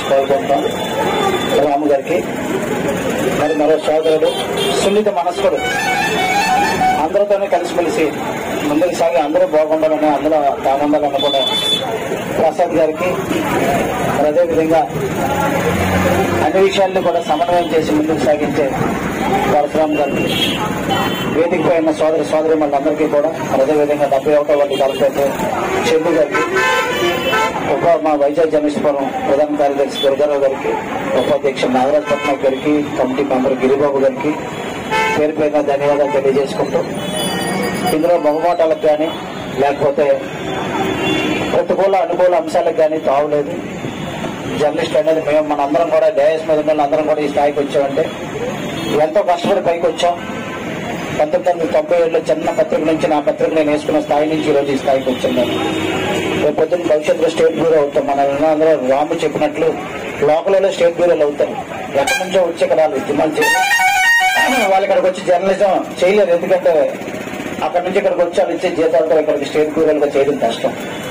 కోరుకుంటాం రాము గారికి మరి మరో సోదరుడు సున్నిత మనస్కుడు అందరితోనే కలిసిమెలిసి ముందుకు సాగి అందరూ బాగుండాలని అందరూ బాగుండాలని కూడా ప్రసాద్ గారికి మరి అదేవిధంగా అన్ని విషయాలను కూడా సమన్వయం చేసి ముందుకు సాగించే పరశురామ్ గారికి వేదిక పైన సోదరి సోదరి అందరికీ కూడా మరి అదేవిధంగా డెబ్బై ఒకటో వాటి కార్పొరేటర్ చెందు గారికి ఉప మా వైజాగ్ జమేశ్వరం ప్రధాన కార్యదర్శి దుర్గారావు గారికి ఉపాధ్యక్షుడు నాగరాజ్ పట్నాయక్ గారికి కమిటీ మెంబర్ గిరిబాబు గారికి పేరు పైన ధన్యవాదాలు తెలియజేసుకుంటూ ఇందులో బహుమాటాలకు కానీ లేకపోతే ప్రతికూల అనుకూల అంశాలకు కానీ తావులేదు జర్నలిస్ట్ అనేది మేము మనందరం కూడా డయాస్ మీద ఉన్న అందరం కూడా ఈ స్థాయికి వచ్చామంటే ఎంతో కష్టపడి పైకి వచ్చాం పంతొమ్మిది వందల తొంభై ఏడులో చిన్న పత్రిక నుంచి నా పత్రిక నేను వేసుకున్న స్థాయి నుంచి ఈ రోజు ఈ స్థాయికి వచ్చాను నేను రేపు పొద్దున్న భవిష్యత్తులో స్టేట్ బ్యూరో అవుతాం మన అందరూ రాము చెప్పినట్లు లోకల్లో స్టేట్ బ్యూరోలు అవుతారు ఎక్కడి నుంచో వచ్చి ఇక్కడ వాళ్ళు ఉద్యమాలు చేయాలి వాళ్ళు ఇక్కడికి వచ్చి జర్నలిజం చేయలేరు ఎందుకంటే అక్కడ నుంచి ఇక్కడికి వచ్చి వాళ్ళు ఇచ్చే జీతాలతో ఇక్కడికి స్టేట్ బ్యూరోలుగా చేయడం కష్టం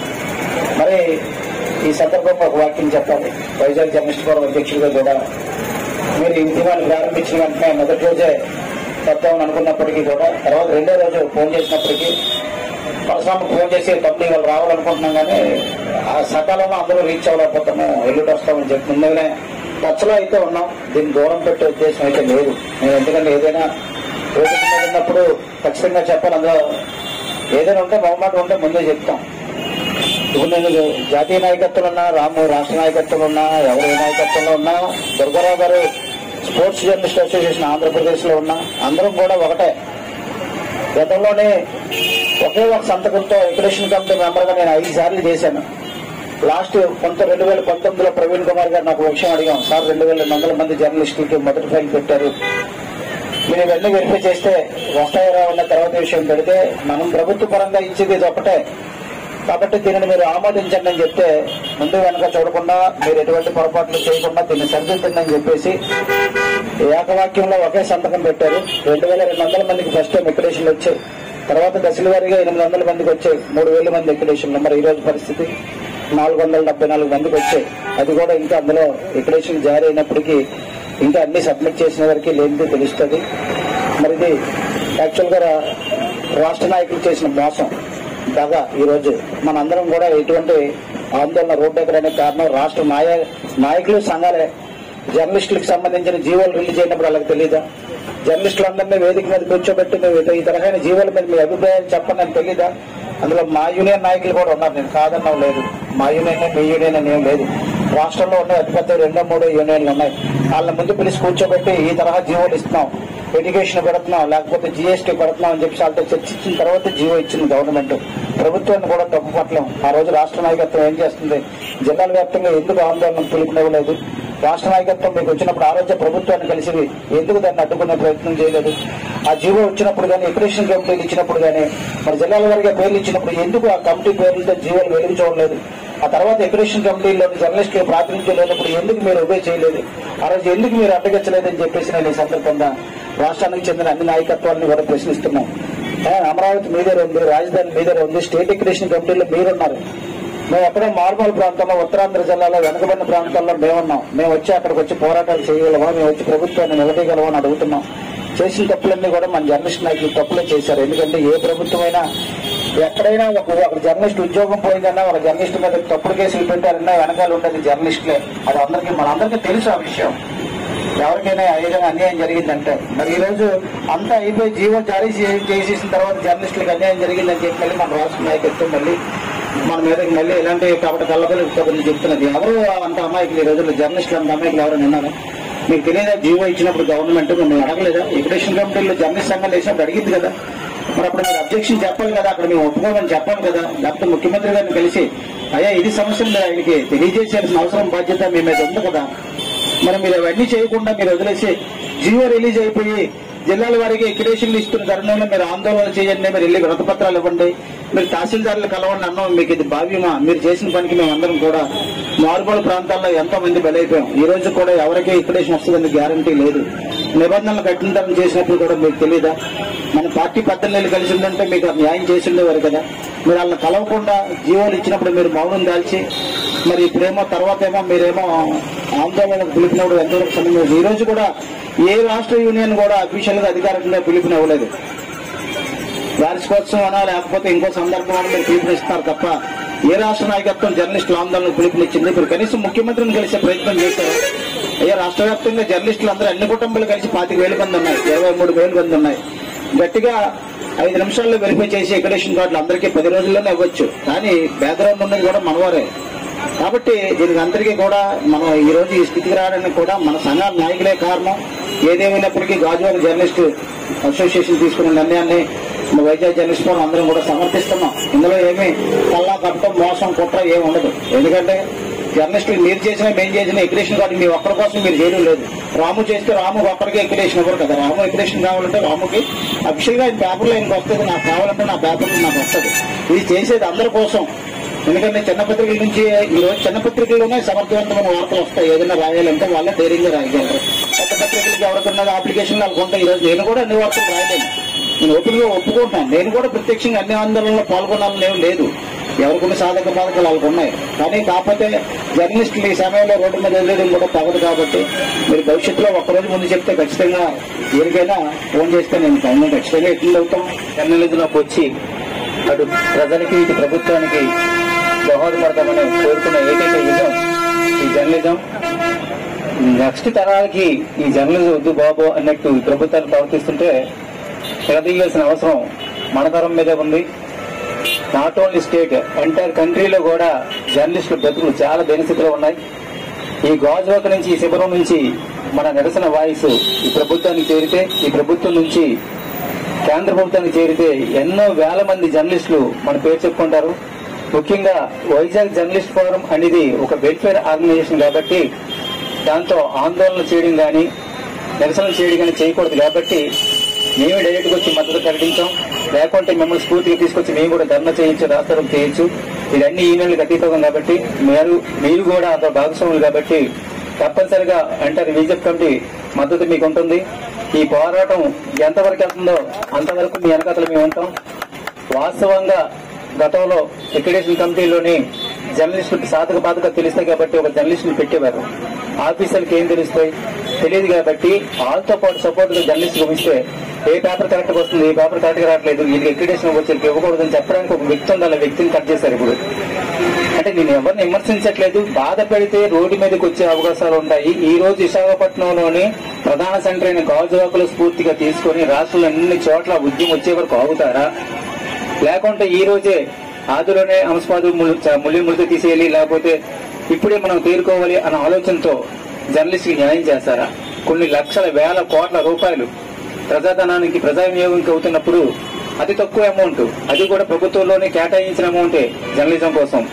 మరి ఈ సందర్భంలో ఒక వాక్యం చెప్పాలి వైజాగ్ జర్నలిస్ట్ ఫోరం అధ్యక్షుడిగా కూడా మీరు ఈ ఉద్యమాన్ని ప్రారంభించిన వెంటనే మొదటి రోజే చెప్తామని అనుకున్నప్పటికీ కూడా తర్వాత రెండో రోజు ఫోన్ చేసినప్పటికీ పరశురామకు ఫోన్ చేసి కంపెనీ వాళ్ళు రావాలనుకుంటున్నాం కానీ ఆ సకాలంలో అందరూ రీచ్ అవ్వలేకపోతున్నాం ఎల్లుండి వస్తామని చెప్పి ముందుగానే టచ్లో అయితే ఉన్నాం దీన్ని దూరం పెట్టే ఉద్దేశం అయితే లేదు నేను ఎందుకంటే ఏదైనా వేదిక మీద ఉన్నప్పుడు ఖచ్చితంగా చెప్పాలి అందులో ఏదైనా ఉంటే మొహమాట ఉంటే ముందే చెప్తాం ఇప్పుడు నేను జాతీయ నాయకత్వంలో ఉన్నా రాము రాష్ట్ర నాయకత్వంలో ఉన్నా ఎవరి నాయకత్వంలో ఉన్నా దుర్గారావు గారు స్పోర్ట్స్ జర్నలిస్ట్ అసోసియేషన్ ఆంధ్రప్రదేశ్ లో ఉన్నా అందరం కూడా ఒకటే గతంలోనే ఒకే ఒక సంతకంతో ఎక్రేషన్ కమిటీ మెంబర్ గా నేను ఐదు సార్లు చేశాను లాస్ట్ కొంత రెండు వేల పంతొమ్మిదిలో ప్రవీణ్ కుమార్ గారు నాకు ఒక విషయం అడిగాం సార్ రెండు వేల వందల మంది జర్నలిస్టులకి మొదటి ఫైల్ పెట్టారు మీరు ఇవన్నీ వెరిఫై చేస్తే వస్తాయో ఉన్న తర్వాత విషయం పెడితే మనం ప్రభుత్వ పరంగా ఇచ్చేది ఇది ఒకటే కాబట్టి దీనిని మీరు ఆమోదించండి అని చెప్తే ముందు వెనక చూడకుండా మీరు ఎటువంటి పొరపాట్లు చేయకుండా దీన్ని సరిదిద్దండి అని చెప్పేసి ఏకవాక్యంలో ఒకే సంతకం పెట్టారు రెండు వేల రెండు వందల మందికి ఫస్ట్ టైం ఎక్యుడేషన్లు వచ్చాయి తర్వాత దశల వారీగా ఎనిమిది వందల మందికి వచ్చాయి మూడు వేల మంది ఎక్యుడేషన్లు మరి ఈ రోజు పరిస్థితి నాలుగు వందల డెబ్బై నాలుగు మందికి వచ్చాయి అది కూడా ఇంకా అందులో ఎక్యుడేషన్ జారీ అయినప్పటికీ ఇంకా అన్ని సబ్మిట్ చేసిన వరకు లేనిది తెలుస్తుంది మరి ఇది యాక్చువల్ గా రాష్ట్ర నాయకులు చేసిన మోసం బాగా ఈ రోజు మనందరం కూడా ఎటువంటి ఆందోళన రోడ్డు ఎక్కడానికి కారణం రాష్ట్ర నాయ నాయకులు సంఘాలే జర్నలిస్టులకు సంబంధించిన జీవోలు రిలీజ్ అయినప్పుడు వాళ్ళకి తెలియదా జర్నలిస్టులందరినీ వేదిక మీద కూర్చోబెట్టి మేము ఇటు- ఈ తరహైన జీవోల మీద మీ అభిప్రాయం చెప్పండి అని తెలీదా అందులో మా యూనియన్ నాయకులు కూడా ఉన్నారు నేను కాదన్నాం లేదు మా యూనియన్ మీ యూనియన్ అని ఏం లేదు రాష్ట్రంలో ఉన్న అతిపెద్ద రెండో మూడో యూనియన్లు ఉన్నాయి వాళ్ళ ముందు పిలిచి కూర్చోబెట్టి ఈ తరహా జీవోలు ఇస్తున్నాం ఎడ్యుకేషన్ పెడుతున్నాం లేకపోతే జీఎస్టీ పెడుతున్నాం అని చెప్పి వాళ్ళతో చర్చించిన తర్వాత జీవో ఇచ్చింది గవర్నమెంట్ ప్రభుత్వాన్ని కూడా తప్పు పట్టలేం ఆ రోజు రాష్ట్ర నాయకత్వం ఏం చేస్తుంది జిల్లాల వ్యాప్తంగా ఎందుకు ఆందోళన పిలుపునివ్వలేదు రాష్ట్ర నాయకత్వం మీకు వచ్చినప్పుడు ఆ రోజే ప్రభుత్వాన్ని కలిసి ఎందుకు దాన్ని అడ్డుకునే ప్రయత్నం చేయలేదు ఆ జీవో వచ్చినప్పుడు కానీ ఎక్రేషన్ కమిటీలు ఇచ్చినప్పుడు కానీ మరి జిల్లాల వారిగా పేర్లు ఇచ్చినప్పుడు ఎందుకు ఆ కమిటీ పేర్లతో జీవోలు వెలుగు చూడలేదు ఆ తర్వాత ఎక్రేషన్ కమిటీలో జర్నలిస్టులు ప్రాతినిధ్యం లేనప్పుడు ఎందుకు మీరు ఒబే చేయలేదు ఆ రోజు ఎందుకు మీరు అడ్డగించలేదని చెప్పేసి నేను ఈ సందర్భంగా రాష్ట్రానికి చెందిన అన్ని నాయకత్వాలను కూడా ప్రశ్నిస్తున్నాం ఏ, అమరావతి మీదే ఉంది రాజధాని మీదే ఉంది స్టేట్ ఎక్రేషన్ కమిటీలో మీరున్నారు మేము ఎక్కడో మార్మల్ ప్రాంతంలో ఉత్తరాంధ్ర జిల్లాలో వెనుకబడిన ప్రాంతాల్లో మేమున్నాం మేము వచ్చి అక్కడికి వచ్చి పోరాటాలు చేయగలమా మేము వచ్చి ప్రభుత్వాన్ని నిలదీయగలమా అని అడుగుతున్నాం చేసిన తప్పులన్నీ కూడా మన జర్నలిస్ట్ నాయకులు తప్పులే చేశారు ఎందుకంటే ఏ ప్రభుత్వమైనా ఎక్కడైనా ఒక ఒక జర్నలిస్ట్ ఉద్యోగం పోయిందన్నా ఒక జర్నలిస్ట్ మీద తప్పుడు కేసులు పెట్టారన్నా వెనకాల ఉండేది జర్నలిస్టులే అది అందరికీ మనందరికీ తెలుసు ఆ విషయం ఎవరికైనా ఏదైనా అన్యాయం జరిగిందంటే మరి ఈ రోజు అంతా అయిపోయి జీవో జారీ చే- చేసేసిన తర్వాత జర్నలిస్టులకు అన్యాయం జరిగిందని చెప్పి మళ్ళీ మన రాష్ట్ర నాయకత్వం మళ్ళీ మన మీదకి మళ్ళీ ఇలాంటి కాబట్టి కళ్ళబలి కబుర్లు చెప్తున్నది ఎవరు అంత అమాయకులు ఈ రోజుల్లో జర్నలిస్టులు అంత అమాయకులు ఎవరైనా ఉన్నారా మీకు తెలియదా జీవో ఇచ్చినప్పుడు గవర్నమెంట్ మిమ్మల్ని అడగలేదా ఎడ్యుకేషన్ కమిటీలో జర్నలిస్ట్ సంఘాలు వేసినప్పుడు అడిగింది కదా మరి అప్పుడు మీరు అబ్జెక్షన్ చెప్పాలి కదా అక్కడ మేము ఒప్పుకోమని చెప్పాలి కదా లేకపోతే ముఖ్యమంత్రి గారిని కలిసి అయ్యా ఇది సమస్యలు మీరు ఆయనకి తెలియజేయాల్సిన అవసరం బాధ్యత మీ మీద ఉంది కదా మరి మీరు అవన్నీ చేయకుండా మీరు వదిలేసి జియో రిలీజ్ అయిపోయి జిల్లాల వారికి ఎక్యుడేషన్లు ఇస్తున్న తరుణంలో మీరు ఆందోళన చేయండి మీరు వెళ్ళి వ్రతపత్రాలు ఇవ్వండి మీరు తహసీల్దారులు కలవండి అన్నాం మీకు ఇది భావ్యమా మీరు చేసిన పనికి మేము అందరం కూడా మారుమూల ప్రాంతాల్లో ఎంతో మంది బలైపోయాం ఈ రోజు కూడా ఎవరికి ఎక్యుడేషన్ వస్తుందని గ్యారంటీ లేదు నిబంధనలు కఠినతరం చేసినప్పుడు కూడా మీకు తెలియదా మన పార్టీ పెద్దలు కలిసి ఉందంటే మీకు న్యాయం చేసి ఉండేవారు కదా మీరు వాళ్ళని కలవకుండా జీవోలు ఇచ్చినప్పుడు మీరు మౌనం దాల్చి మరి ఇప్పుడేమో తర్వాత ఏమో మీరేమో ఆందోళనకు పిలుపునప్పుడు ఎంతవరకు సంబంధం ఈ రోజు కూడా ఏ రాష్ట్ర యూనియన్ కూడా అఫీషియల్ గా అధికారికంగా పిలుపునివ్వలేదు వార్షికోత్సవం అనా లేకపోతే ఇంకో సందర్భం అని మీరు పిలుపునిస్తారు తప్ప ఏ రాష్ట్ర నాయకత్వం జర్నలిస్టుల ఆందోళనకు పిలుపునిచ్చింది ఇప్పుడు కనీసం ముఖ్యమంత్రిని కలిసే ప్రయత్నం చేశారు అయ్యా రాష్ట్ర వ్యాప్తంగా జర్నలిస్టులు అందరూ అన్ని కుటుంబాలు కలిసి పాతిక వేల మంది ఉన్నాయి ఇరవై మూడు వేల మంది ఉన్నాయి గట్టిగా ఐదు నిమిషాల్లో వెరిఫై చేసి ఎక్కడేషన్ కార్డులు అందరికీ పది రోజుల్లోనే ఇవ్వచ్చు కానీ బ్యాక్గ్రౌండ్ ఉన్నది కూడా మనవారే కాబట్టి దీనికి అందరికీ కూడా మనం ఈ రోజు ఈ స్థితికి రావడానికి కూడా మన సంఘాల నాయకులే కారణం ఏదేమైనప్పటికీ గాజువారి జర్నలిస్టు అసోసియేషన్ తీసుకున్న నిర్ణయాన్ని మన వైజాగ్ జర్నలిస్ట్ ఫోరం అందరం కూడా సమర్థిస్తున్నాం ఇందులో ఏమీ కల్లా కట్టడం మోసం కుట్ర ఏమి ఉండదు ఎందుకంటే జర్నలిస్టులు మీరు చేసిన మేము చేసిన ఎక్రిడేషన్ కార్డు మీ ఒక్కరి కోసం మీరు చేయడం లేదు రాము చేస్తే రాము ఒక్కరికి ఎక్రిడేషన్ ఇవ్వరు కదా రాము ఎక్రిడేషన్ కావాలంటే రాముకి అఫిషియల్ గా ఆయన పేపర్లో ఆయనకు వస్తుంది నాకు కావాలంటే నా పేపర్లో నాకు వస్తుంది ఇది చేసేది అందరి కోసం ఎందుకంటే చిన్న పత్రికల నుంచి ఈ రోజు చిన్న పత్రికల్లోనే సమర్థవంతమైన వార్తలు వస్తాయి ఏదైనా రాయాలంటే వాళ్ళే ధైర్యంగా రాయగలరు పెద్ద పత్రికలకి ఎవరికన్నా అప్లికేషన్ వాళ్ళకు ఉంటాయి ఈ రోజు నేను కూడా అన్ని వార్తలు రాయలేను నేను ఓపెన్ గా ఒప్పుకుంటాను నేను కూడా ప్రత్యక్షంగా అన్ని ఆందోళనలో పాల్గొనాలని ఏం లేదు ఎవరికొన్ని సాధక బాధకాలు వాళ్ళకు ఉన్నాయి కానీ కాకపోతే జర్నలిస్టులు ఈ సమయంలో రోడ్డు మీద వెళ్ళడం కూడా తగదు కాబట్టి మీరు భవిష్యత్తులో ఒక్కరోజు ముందు చెప్తే ఖచ్చితంగా ఎవరికైనా ఫోన్ చేస్తే నేను టైంలో ఖచ్చితంగా ఎట్లా అవుతాం జర్నలిజంలోకి వచ్చి అటు ప్రజలకి ఇటు ప్రభుత్వానికి దోహదపడతామని కోరుకున్న ఏకైక యుగం ఈ జర్నలిజం నెక్స్ట్ తరాలకి ఈ జర్నలిజం వద్దు బాబు అన్నట్టు ఈ ప్రభుత్వాలు ప్రవర్తిస్తుంటే నిలదీయాల్సిన అవసరం మన తరం మీదే ఉంది నాట్ ఓన్లీ స్టేట్ ఎంటైర్ కంట్రీలో కూడా జర్నలిస్టుల బ్రతుకులు చాలా దినస్థితిలో ఉన్నాయి ఈ గాజువాక నుంచి ఈ శిబిరం నుంచి మన నిరసన వాయిస్ ఈ ప్రభుత్వానికి చేరితే ఈ ప్రభుత్వం నుంచి కేంద్ర ప్రభుత్వానికి చేరితే ఎన్నో వేల మంది జర్నలిస్టులు మన పేరు చెప్పుకుంటారు ముఖ్యంగా వైజాగ్ జర్నలిస్ట్ ఫోరం అనేది ఒక వెల్ఫేర్ ఆర్గనైజేషన్ కాబట్టి దాంతో ఆందోళన చేయడం కానీ నిరసన చేయడం కానీ చేయకూడదు కాబట్టి మేమే డైరెక్ట్గా వచ్చి మద్దతు ప్రకటించాం లేకుంటే మిమ్మల్ని స్ఫూర్తిగా తీసుకొచ్చి మేము కూడా ధర్నా చేయొచ్చు రాస్తారం చేయొచ్చు ఇదన్నీ ఈమెయిల్కి అతీతం కాబట్టి మీరు మీరు కూడా అందులో భాగస్వాములు కాబట్టి తప్పనిసరిగా అంటారు బీజేపీ కమిటీ మద్దతు మీకు ఉంటుంది ఈ పోరాటం ఎంతవరకు వెళ్తుందో అంతవరకు మీ వెనకతలు మేము ఉంటాం వాస్తవంగా గతంలో ఎక్రిడేషన్ కమిటీలోని జర్నలిస్టులకు సాధక బాధక తెలుస్తాయి కాబట్టి ఒక జర్నలిస్టుని పెట్టేవారు ఆఫీసర్కి ఏం తెలుస్తాయి తెలియదు కాబట్టి వాళ్ళతో పాటు సపోర్ట్ జర్నలిస్ట్ పంపిస్తే ఏ పేపర్ కరెక్ట్ వస్తుంది ఏ పేపర్ కరెక్ట్ రావట్లేదు వీళ్ళకి ఎక్రిడేషన్ వచ్చి ఇవ్వకూడదని చెప్పడానికి ఒక వ్యక్తి ఉండాలి ఆ వ్యక్తిని కట్ చేశారు ఇప్పుడు అంటే నేను ఎవరిని విమర్శించట్లేదు బాధ పెడితే రోడ్డు మీదకి వచ్చే అవకాశాలు ఉంటాయి ఈ రోజు విశాఖపట్నంలోని ప్రధాన సెంటర్ అయిన గాజువాకులు స్ఫూర్తిగా తీసుకొని రాష్ట్రంలో అన్ని చోట్ల ఉద్యమం వచ్చే వరకు ఆగుతారా లేకుంటే ఈ రోజే ఆదిలోనే అంశపాదు ముల్లిములతో తీసేయాలి లేకపోతే ఇప్పుడే మనం తేరుకోవాలి అన్న ఆలోచనతో జర్నలిస్ట్ కి న్యాయం చేస్తారా కొన్ని లక్షల వేల కోట్ల రూపాయలు ప్రజాధనానికి ప్రజా వినియోగంకి అవుతున్నప్పుడు అతి తక్కువ అమౌంట్ అది కూడా ప్రభుత్వంలోనే కేటాయించిన అమౌంటే జర్నలిజం కోసం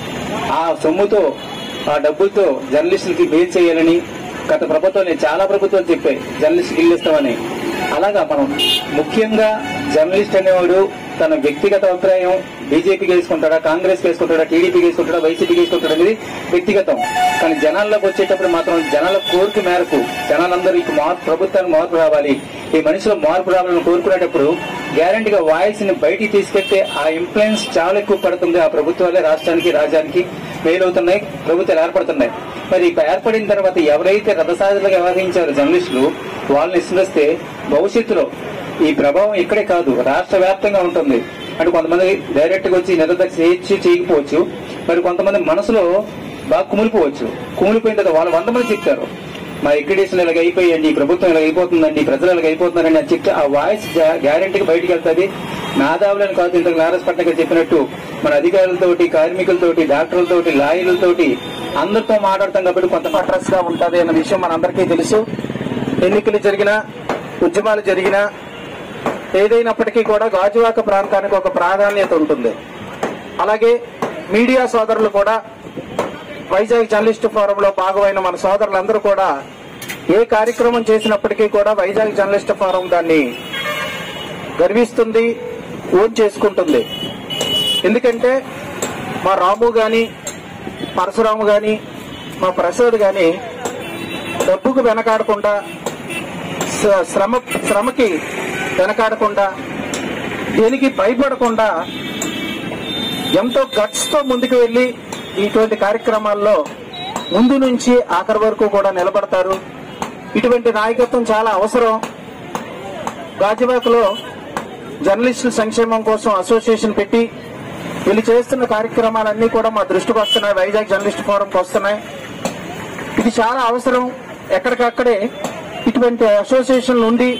ఆ సొమ్ముతో ఆ డబ్బులతో జర్నలిస్టులకి మేలు చేయాలని గత ప్రభుత్వాలు చాలా ప్రభుత్వాలు చెప్పాయి జర్నలిస్ట్ ఇల్లు ఇస్తామని అలాగా మనం ముఖ్యంగా జర్నలిస్ట్ అనేవాడు తన వ్యక్తిగత అభిప్రాయం బీజేపీకి వేసుకుంటాడా కాంగ్రెస్ వేసుకుంటాడా టీడీపీకి వేసుకుంటాడా వైసీపీకి వేసుకుంటాడా అనేది వ్యక్తిగతం కానీ జనాల్లోకి వచ్చేటప్పుడు మాత్రం జనాల కోరిక మేరకు జనాలందరూ ఇక మార్పు ప్రభుత్వానికి మార్పు రావాలి ఈ మనిషిలో మార్పు రావాలని కోరుకునేటప్పుడు గ్యారంటీగా వాయిస్ ని బయటికి తీసుకెళ్తే ఆ ఇన్ఫ్లుయెన్స్ చాలా ఎక్కువ పడుతుంది ఆ ప్రభుత్వాలే రాష్ట్రానికి రాజ్యానికి మేలవుతున్నాయి ప్రభుత్వాలు ఏర్పడుతున్నాయి మరి ఇక ఏర్పడిన తర్వాత ఎవరైతే రథసాధులుగా వ్యవహరించారో జర్నలిస్టులు వాళ్ళని విస్మరిస్తే భవిష్యత్తులో ఈ ప్రభావం ఇక్కడే కాదు రాష్ట్ర వ్యాప్తంగా ఉంటుంది అంటే కొంతమంది డైరెక్ట్ గా వచ్చి నిరదక్ష చేయొచ్చు చేయకపోవచ్చు మరి కొంతమంది మనసులో బాగా కుమిలిపోవచ్చు కుమిలిపోయిన తర్వాత వాళ్ళు వంద మంది చెప్తారు మా ఎక్రిడేషన్ ఇలాగ అయిపోయండి ఈ ప్రభుత్వం ఇలా అయిపోతుందండి ప్రజలు ఇలాగ అయిపోతున్నారని అని చెప్తే ఆ వాయిస్ గ్యారంటీగా బయటికి వెళ్తుంది మేధావులని కాదు ఇంతకు నారాయణ పట్నగా చెప్పినట్టు మన అధికారులతోటి కార్మికులతోటి డాక్టర్లతోటి లాయర్లతోటి అందరితో మాట్లాడతాం కాబట్టి కొంత అడ్రస్ గా ఉంటది అన్న విషయం మనందరికీ తెలుసు ఎన్నికలు జరిగినా ఉద్యమాలు జరిగినా ఏదైనప్పటికీ కూడా గాజువాక ప్రాంతానికి ఒక ప్రాధాన్యత ఉంటుంది అలాగే మీడియా సోదరులు కూడా వైజాగ్ జర్నలిస్ట్ ఫోరంలో భాగమైన మన సోదరులందరూ కూడా ఏ కార్యక్రమం చేసినప్పటికీ కూడా వైజాగ్ జర్నలిస్ట్ ఫోరం దాన్ని గర్విస్తుంది ఓన్ చేసుకుంటుంది ఎందుకంటే మా రాము గాని పరశురాము గాని మా ప్రసాద్ గాని డబ్బుకు వెనకాడకుండా శ్ర- శ్రమ శ్రమకి వెనకాడకుండా దేనికి భయపడకుండా ఎంతో గట్స్ తో ముందుకు వెళ్లి ఇటువంటి కార్యక్రమాల్లో ముందు నుంచి ఆఖరి వరకు కూడా నిలబడతారు ఇటువంటి నాయకత్వం చాలా అవసరం గాజువాకలో జర్నలిస్టుల సంక్షేమం కోసం అసోసియేషన్ పెట్టి వీళ్ళు చేస్తున్న కార్యక్రమాలన్నీ కూడా మా దృష్టికి వస్తున్నాయి వైజాగ్ జర్నలిస్ట్ ఫోరంకి వస్తున్నాయి ఇది చాలా అవసరం ఎక్కడికక్కడే ఇటువంటి అసోసియేషన్లు ఉండి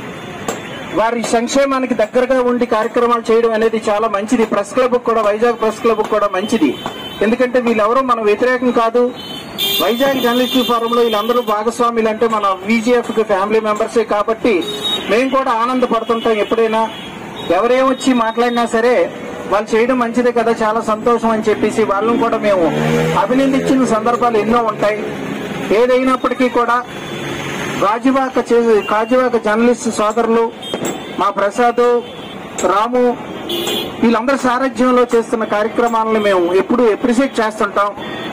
వారి సంక్షేమానికి దగ్గరగా ఉండి కార్యక్రమాలు చేయడం అనేది చాలా మంచిది ప్రెస్ క్లబ్ కూడా వైజాగ్ ప్రెస్ క్లబ్ కూడా మంచిది ఎందుకంటే వీళ్ళెవరూ మన వ్యతిరేకం కాదు వైజాగ్ జర్నలిస్ట్ ఫోరంలో వీళ్ళందరూ భాగస్వాములు అంటే మన విజిఎఫ్ కి ఫ్యామిలీ మెంబర్సే కాబట్టి మేము కూడా ఆనందపడుతుంటాం ఎప్పుడైనా ఎవరేమొచ్చి మాట్లాడినా సరే వాళ్ళు చేయడం మంచిదే కదా చాలా సంతోషం అని చెప్పేసి వాళ్ళని కూడా మేము అభినందించిన సందర్భాలు ఎన్నో ఉంటాయి ఏదైనప్పటికీ కూడా గాజువాక చే- గాజువాక జర్నలిస్ట్ సోదరులు మా ప్రసాద్ రాము వీళ్ళందరి సారథ్యంలో చేస్తున్న కార్యక్రమాలను మేము ఎప్పుడు ఎప్రిషియేట్ చేస్తుంటాం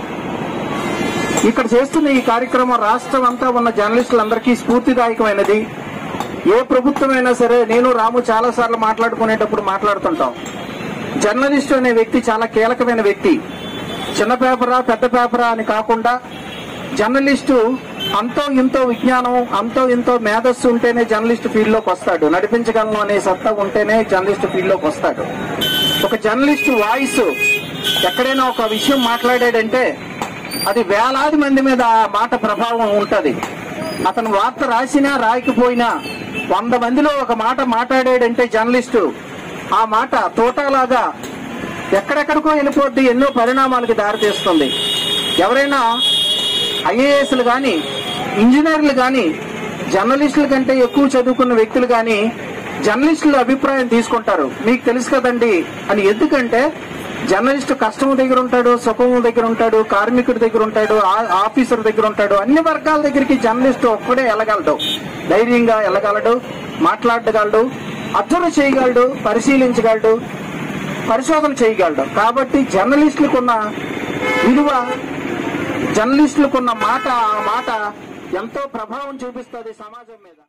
ఇక్కడ చేస్తున్న ఈ కార్యక్రమం రాష్ట్రం అంతా ఉన్న జర్నలిస్టులందరికీ స్ఫూర్తిదాయకమైనది ఏ ప్రభుత్వమైనా సరే నేను రాము చాలా సార్లు మాట్లాడుకునేటప్పుడు మాట్లాడుతుంటాం జర్నలిస్టు అనే వ్యక్తి చాలా కీలకమైన వ్యక్తి చిన్న పేపరా పెద్ద పేపరా అని కాకుండా జర్నలిస్టు అంతో ఇంతో విజ్ఞానం అంతో ఇంతో మేధస్సు ఉంటేనే జర్నలిస్ట్ ఫీల్డ్ లోకి వస్తాడు నడిపించగలను అనే సత్తా ఉంటేనే జర్నలిస్ట్ ఫీల్డ్ లోకి వస్తాడు ఒక జర్నలిస్ట్ వాయిస్ ఎక్కడైనా ఒక విషయం మాట్లాడాడంటే అది వేలాది మంది మీద ఆ మాట ప్రభావం ఉంటది అతను వార్త రాసినా రాయకపోయినా వంద మందిలో ఒక మాట మాట్లాడాడంటే జర్నలిస్టు ఆ మాట తోటలాగా ఎక్కడెక్కడికో వెళ్ళిపోద్ది ఎన్నో పరిణామాలకు దారితీస్తుంది ఎవరైనా ఐఏఎస్లు కానీ ఇంజనీర్లు కానీ జర్నలిస్టుల కంటే ఎక్కువ చదువుకున్న వ్యక్తులు కానీ జర్నలిస్టుల అభిప్రాయం తీసుకుంటారు మీకు తెలుసు కదండి అని ఎందుకంటే జర్నలిస్ట్ కష్టం దగ్గర ఉంటాడు సుఖం దగ్గర ఉంటాడు కార్మికుడి దగ్గర ఉంటాడు ఆ- ఆఫీసర్ దగ్గర ఉంటాడు అన్ని వర్గాల దగ్గరికి జర్నలిస్ట్ ఒక్కడే వెళ్ళగలడు ధైర్యంగా వెళ్ళగలడు మాట్లాడగలడు అబ్జర్వ్ చేయగలడు పరిశీలించగలడు పరిశోధన చేయగలడు కాబట్టి జర్నలిస్టులకున్న విలువ జర్నలిస్టులకున్న మాట ఆ మాట ఎంతో ప్రభావం చూపిస్తుంది సమాజం మీద